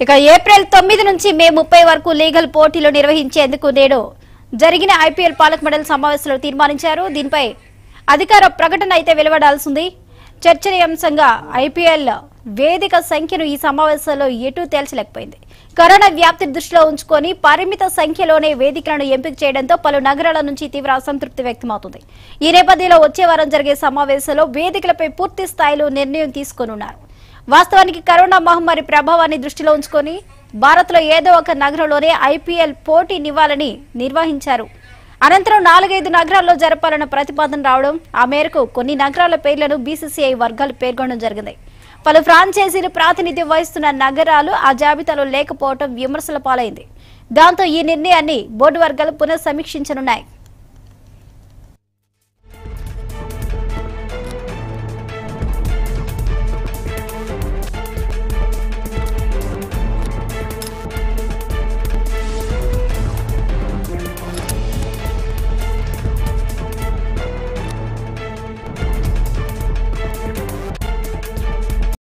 ఇక ఏప్రిల్ తొమ్మిది నుంచి మే ముప్పై వరకు లీగల్ పోటీలు నిర్వహించేందుకు నేడు జరిగిన ఐపీఎల్ పాలక మండలి సమావేశంలో తీర్మానించారు దీనిపై అధికార ప్రకటన అయితే వెలువడాల్సింది చర్చనీయాంశంగా ఐపీఎల్ వేదిక సంఖ్యను ఈ సమావేశంలో ఎటూ తేల్చలేకపోయింది కరోనా వ్యాప్తి దృష్టిలో ఉంచుకొని పరిమిత సంఖ్యలోనే వేదికలను ఎంపిక చేయడంతో పలు నగరాల నుంచి తీవ్ర అసంతృప్తి వ్యక్తమవుతుంది ఈ నేపథ్యంలో వచ్చే వారం జరిగే సమావేశంలో వేదికలపై పూర్తి స్థాయిలో నిర్ణయం తీసుకోనున్నారు వాస్తవానికి కరోనా మహమ్మారి ప్రభావాన్ని దృష్టిలో ఉంచుకొని భారత్లో ఏదో ఒక నగరంలోనే ఐపీఎల్ పోటీనివ్వాలని నిర్వహించారు అనంతరం నాలుగైదు నగరాల్లో జరపాలన్న ప్రతిపాదన రావడం ఆ మేరకు కొన్ని నగరాల పేర్లను బీసీసీఐ వర్గాలు పేర్కొనడం జరిగింది పలు ఫ్రాంచైజీలు ప్రాతినిధ్యం వహిస్తున్న నగరాలు ఆ జాబితాలో లేకపోవడం విమర్శల పాలైంది దాంతో ఈ నిర్ణయాన్ని బోర్డు వర్గాలు పునఃసమీక్షించనున్నాయి